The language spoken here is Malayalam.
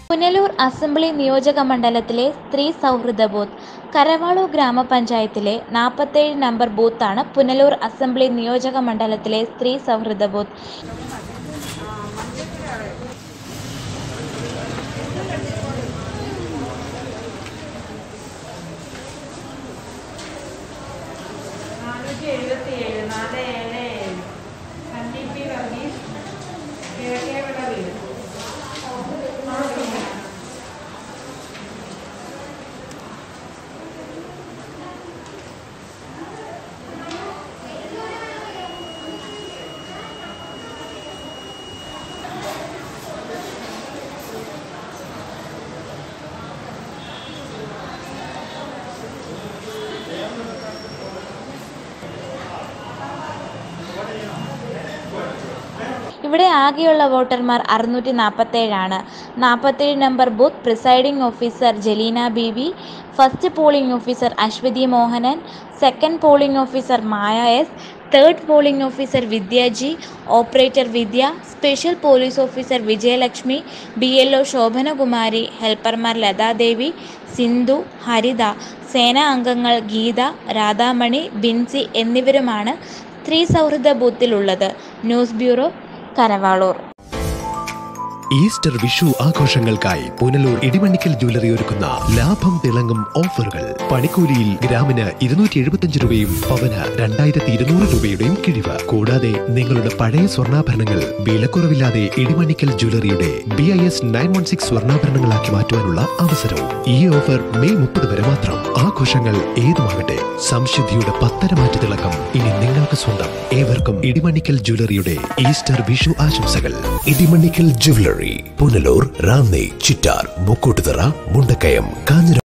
പുനലൂർ അസംബ്ലി നിയോജക മണ്ഡലത്തിലെ സ്ത്രീ സൗഹൃദ ബൂത്ത് കരവാളൂർ ഗ്രാമപഞ്ചായത്തിലെ നാൽപ്പത്തേഴ് നമ്പർ ബൂത്താണ് പുനലൂർ അസംബ്ലി നിയോജക മണ്ഡലത്തിലെ സ്ത്രീ സൗഹൃദ ബൂത്ത് നാനൂറ്റി എഴുപത്തി ഏഴ് നാല് ഏഴ് ഏഴ് സണ്ണി പി വർഗീസ് കിഴക്കേവിള വീട് ഇവിടെ ആകെയുള്ള വോട്ടർമാർ അറുന്നൂറ്റി നാൽപ്പത്തേഴാണ് നാൽപ്പത്തേഴ് number booth presiding officer Jaleena Beebi first polling officer Aswathy Mohanan second polling officer Maya S third polling officer Vidya G operator Vidya special police officer Vijayalakshmi B L O Sobhanakumari ഹെൽപ്പർമാർ ലതാദേവി സിന്ധു ഹരിത സേനാ അംഗങ്ങൾ ഗീത രാധാമണി ബിൻസി എന്നിവരുമാണ് സ്ത്രീ സൗഹൃദ ബൂത്തിലുള്ളത് news bureau Karavaloor Easter Vishu ആഘോഷങ്ങൾക്കായി പുനലൂർ ഇടിമണ്ണിക്കൽ ജ്വല്ലറി ഒരുക്കുന്ന ലാഭം തിളങ്ങും ഓഫറുകൾ പണിക്കൂലിയിൽ ഗ്രാമിന് ഇരുന്നൂറ്റി എഴുപത്തിയഞ്ച് രൂപയും പവന് രണ്ടായിരത്തി ഇരുന്നൂറ് രൂപയുടെയും കിഴിവ് കൂടാതെ നിങ്ങളുടെ പഴയ സ്വർണ്ണാഭരണങ്ങൾ വിലക്കുറവില്ലാതെ ഇടിമണ്ണിക്കൽ ജ്വല്ലറിയുടെ B I S nine one six സ്വർണ്ണാഭരണങ്ങളാക്കി മാറ്റുവാനുള്ള അവസരവും ഈ ഓഫർ മെയ് മുപ്പത് വരെ മാത്രം ആഘോഷങ്ങൾ ഏതുമാകട്ടെ സംശുദ്ധിയുടെ പത്തരമാറ്റ് തിളക്കം ഇനി നിങ്ങൾക്ക് സ്വന്തം ഏവർക്കും ഇടിമണ്ണിക്കൽ ജ്വല്ലറിയുടെ ഈസ്റ്റർ വിഷു ആശംസകൾ ഇടിമണ്ണിക്കൽ ജ്വല്ലറി പുനലൂർ റാന്നി ചിറ്റാർ മുക്കൂട്ടുതറ മുണ്ടക്കയം കാഞ്ഞിര